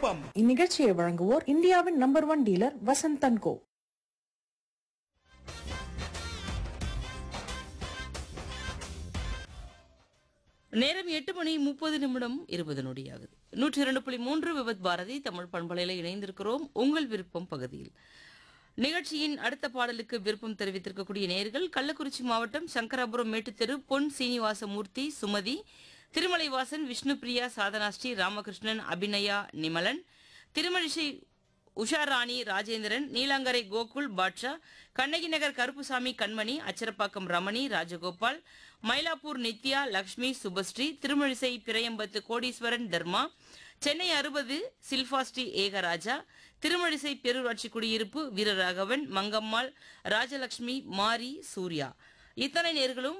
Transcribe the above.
விருப்பம் இந்நிகழ்ச்சியை வழங்குவோர் இந்தியாவின் number one dealer Vasanthan co நேரம் எட்டு மணி முப்பது நிமிடம் இருபது நொடியாகுது நூற்றி இரண்டு புள்ளி மூன்று விபத் பாரதி தமிழ் பண்பலையில் இணைந்திருக்கிறோம் உங்கள் விருப்பம் பகுதியில் நிகழ்ச்சியின் அடுத்த பாடலுக்கு விருப்பம் தெரிவித்திருக்கக்கூடிய நேர்கள் கள்ளக்குறிச்சி மாவட்டம் சங்கராபுரம் மேட்டுத்தெரு பொன் சீனிவாசமூர்த்தி சுமதி திருமலைவாசன் விஷ்ணுபிரியா சாதனாஸ்ரீ ராமகிருஷ்ணன் அபிநயா நிமலன் திருமழிசை உஷாராணி ராஜேந்திரன் நீலாங்கரை கோகுல் பாட்ஷா கண்ணகி நகர் கருப்புசாமி கண்மணி அச்சரப்பாக்கம் ரமணி ராஜகோபால் மயிலாப்பூர் நித்யா லக்ஷ்மி சுபஸ்ரீ திருமழிசை பிரையம்பத்து கோடீஸ்வரன் தர்மா சென்னை அறுபது சில்பாஸ்ரீ ஏகராஜா திருமழிசை பேரூராட்சி குடியிருப்பு வீரராகவன் மங்கம்மாள் ராஜலட்சுமி மாரி சூர்யா இத்தனை நேர்களும்